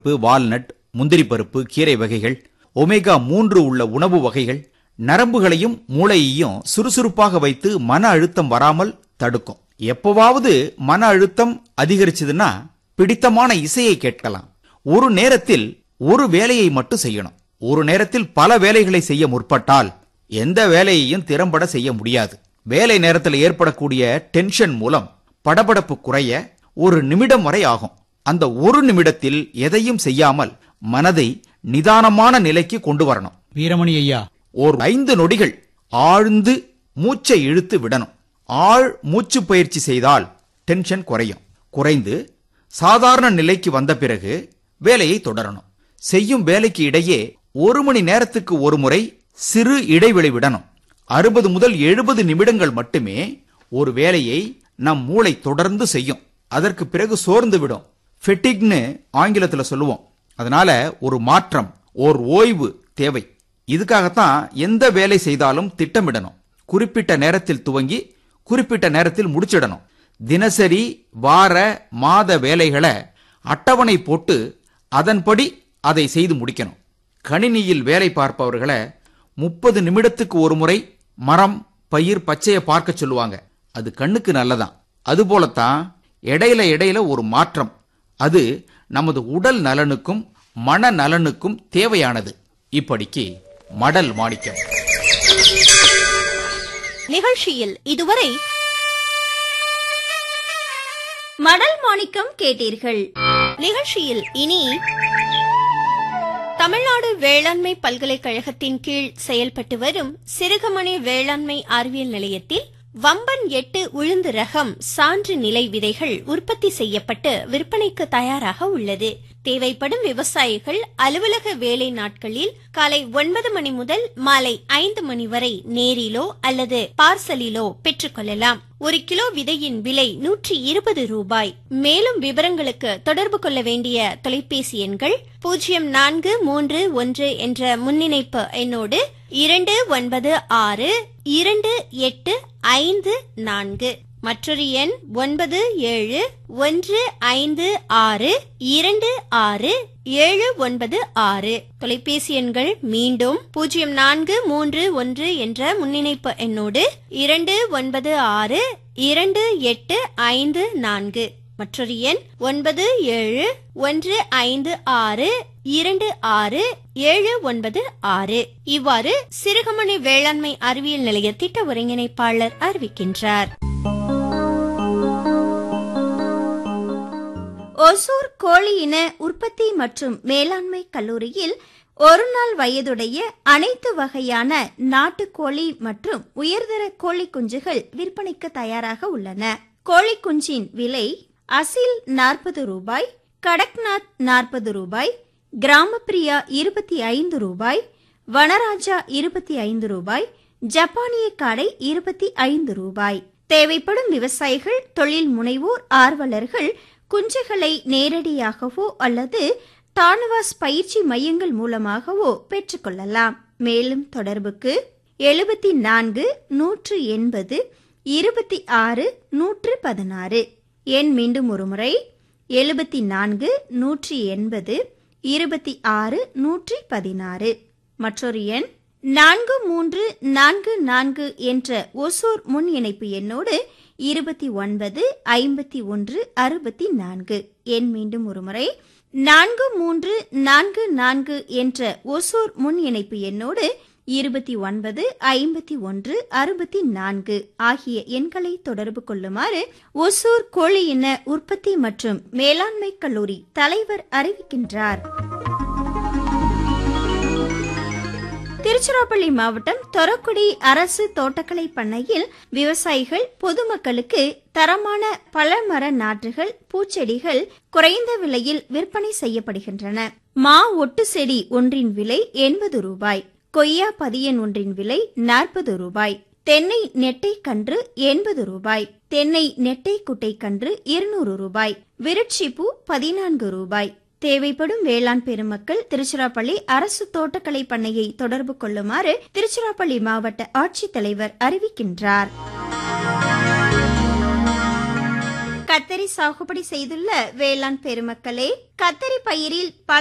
பருப்பு, வால்நட் முந்திரி பருப்பு கீரை வகைகள் ஒமேகா மூன்று உள்ள உணவு வகைகள் நரம்புகளையும் மூளையையும் சுறுசுறுப்பாக வைத்து மன அழுத்தம் வராமல் தடுக்கும் எப்பவாவது மன அழுத்தம் அதிகரிச்சதுன்னா பிடித்தமான இசையை கேட்கலாம் ஒரு நேரத்தில் ஒரு வேலையை மட்டும் செய்யணும் ஒரு நேரத்தில் பல வேலைகளை செய்ய முற்பட்டால் எந்த வேலையையும் திறம்பட செய்ய முடியாது வேலை நேரத்தில் ஏற்படக்கூடிய டென்ஷன் மூலம் படபடப்பு குறைய ஒரு நிமிடம் வரை ஆகும் அந்த ஒரு நிமிடத்தில் எதையும் செய்யாமல் மனதை நிதானமான நிலைக்கு கொண்டு வரணும் வீரமணி ஐயா ஓர் ஐந்து நொடிகள் ஆழ்ந்து மூச்சை இழுத்து விடணும் ஆழ் மூச்சு பயிற்சி செய்தால் டென்ஷன் குறையும் குறைந்து சாதாரண நிலைக்கு வந்த பிறகு வேலையை தொடரணும் செய்யும் வேலைக்கு இடையே ஒரு மணி நேரத்துக்கு ஒரு முறை சிறு இடைவெளி விடணும் அறுபது முதல் எழுபது நிமிடங்கள் மட்டுமே ஒரு வேலையை நம் மூளை தொடர்ந்து செய்யும் அதற்கு பிறகு சோர்ந்து விடும் ஃபெட்டிக்னு ஆங்கிலத்துல சொல்லுவோம் அதனால ஒரு மாற்றம் ஓர் ஓய்வு தேவை இதுக்காகத்தான் எந்த வேலை செய்தாலும் திட்டமிடணும் குறிப்பிட்ட நேரத்தில் துவங்கி குறிப்பிட்ட நேரத்தில் முடிச்சிடணும் தினசரி வார மாத வேலைகளை அட்டவணை போட்டு அதன்படி அதை செய்து முடிக்கணும் கணினியில் வேலை பார்ப்பவர்களை முப்பது நிமிடத்துக்கு ஒரு முறை மரம் பயிர் பச்சையை பார்க்க சொல்லுவாங்க அது கண்ணுக்கு நல்லதான் அதுபோலத்தான் இடையில இடையில ஒரு மாற்றம் அது நமது உடல் நலனுக்கும் மன நலனுக்கும் தேவையானது இப்படிக்கு மடல் மாணிக்கம் நிகழ்ச்சியில் இதுவரை மடல் மாணிக்கம் கேட்டீர்கள் நிகழ்ச்சியில் இனி தமிழ்நாடு வேளாண்மை பல்கலைக்கழகத்தின் கீழ் செயல்பட்டு வரும் சிறுகமணி வேளாண்மை அறிவியல் நிலையத்தில் வம்பன் எட்டு உளுந்து ரகம் சான்று நிலை விதைகள் உற்பத்தி செய்யப்பட்டு விற்பனைக்கு தயாராக உள்ளது தேவைப்படும் விவசாயிகள் அலுவலக வேலை நாட்களில் காலை ஒன்பது மணி முதல் மாலை ஐந்து மணி வரை நேரிலோ அல்லது பார்சலிலோ பெற்றுக்கொள்ளலாம் ஒரு கிலோ விதையின் விலை நூற்றி இருபது ரூபாய் மேலும் விவரங்களுக்கு தொடர்பு கொள்ள வேண்டிய தொலைபேசி எண்கள் பூஜ்ஜியம் நான்கு மூன்று ஒன்று என்ற முன்னிணைப்பு எண்ணோடு இரண்டு ஒன்பது ஆறு இரண்டு எட்டு ஐந்து நான்கு மற்றொரு எண் ஒன்பது ஏழு ஒன்று ஐந்து ஆறு இரண்டு ஆறு ஏழு ஒன்பது ஆறு தொலைபேசி எண்கள் மீண்டும் பூஜ்ஜியம் நான்கு மூன்று ஒன்று என்ற முன்னிணைப்பு எண்ணோடு இரண்டு ஒன்பது ஆறு இரண்டு எட்டு ஐந்து நான்கு மற்றொரு எண் ஒன்பது ஏழு ஒன்று ஐந்து ஆறு இரண்டு ஆறு ஏழு ஒன்பது ஆறு இவ்வாறு சிறுகமணி வேளாண்மை அறிவியல் நிலைய திட்ட ஒருங்கிணைப்பாளர் அறிவிக்கின்றார் ஒசூர் கோழி இன உற்பத்தி மற்றும் மேலாண்மை கல்லூரியில் ஒரு நாள் வயதுடைய அனைத்து வகையான நாட்டுக்கோழி மற்றும் உயர்தர கோழி குஞ்சுகள் விற்பனைக்கு தயாராக உள்ளன கோழி குஞ்சின் விலை அசில் நாற்பது ரூபாய் கடக்நாத் நாற்பது ரூபாய் கிராமப்பிரியா இருபத்தி ஐந்து ரூபாய் வனராஜா இருபத்தி ஐந்து ரூபாய் ஜப்பானிய காடை இருபத்தி ஐந்து ரூபாய் தேவைப்படும் விவசாயிகள் தொழில் முனைவோர் ஆர்வலர்கள் குஞ்சுகளை நேரடியாகவோ அல்லது தானுவாஸ் பயிற்சி மையங்கள் மூலமாகவோ பெற்றுக்கொள்ளலாம் மேலும் தொடர்புக்கு எழுபத்தி நான்கு நூற்று எண்பது இருபத்தி ஆறு நூற்று பதினாறு எண் மீண்டும் ஒருமுறை எழுபத்தி நான்கு நூற்றி எண்பது இருபத்தி ஆறு நூற்றி பதினாறு மற்றொரு எண் நான்கு மூன்று நான்கு நான்கு என்ற ஒசூர் முன் இணைப்பு எண்ணோடு இருபத்தி ஒன்பது ஐம்பத்தி ஒன்று அறுபத்தி நான்கு எண் மீண்டும் ஒருமுறை நான்கு மூன்று நான்கு நான்கு என்ற ஒசூர் முன் இணைப்பு எண்ணோடு இருபத்தி ஒன்பது ஐம்பத்தி ஒன்று அறுபத்தி நான்கு ஆகிய எண்களை தொடர்பு கொள்ளுமாறு ஒசூர் கோழி இன உற்பத்தி மற்றும் மேலாண்மை கல்லூரி தலைவர் அறிவிக்கின்றார் திருச்சிராப்பள்ளி மாவட்டம் தொரக்குடி அரசு தோட்டக்கலை பண்ணையில் விவசாயிகள் பொதுமக்களுக்கு தரமான பழமர நாற்றுகள் பூச்செடிகள் குறைந்த விலையில் விற்பனை செய்யப்படுகின்றன மா ஒட்டு செடி ஒன்றின் விலை எண்பது ரூபாய் கொய்யா பதியன் ஒன்றின் விலை நாற்பது ரூபாய் தென்னை நெட்டை கன்று எண்பது ரூபாய் தென்னை நெட்டை குட்டை கன்று இருநூறு ரூபாய் விருட்சிப்பூ பதினான்கு ரூபாய் தேவைப்படும் வேளாண் பெருமக்கள் திருச்சிராப்பள்ளி அரசு தோட்டக்கலை பண்ணையை தொடர்பு கொள்ளுமாறு திருச்சிராப்பள்ளி மாவட்ட ஆட்சித்தலைவர் அறிவிக்கின்றார் கத்தரி சாகுபடி செய்துள்ள வேளாண் பெருமக்களே கத்தரி பயிரில் பல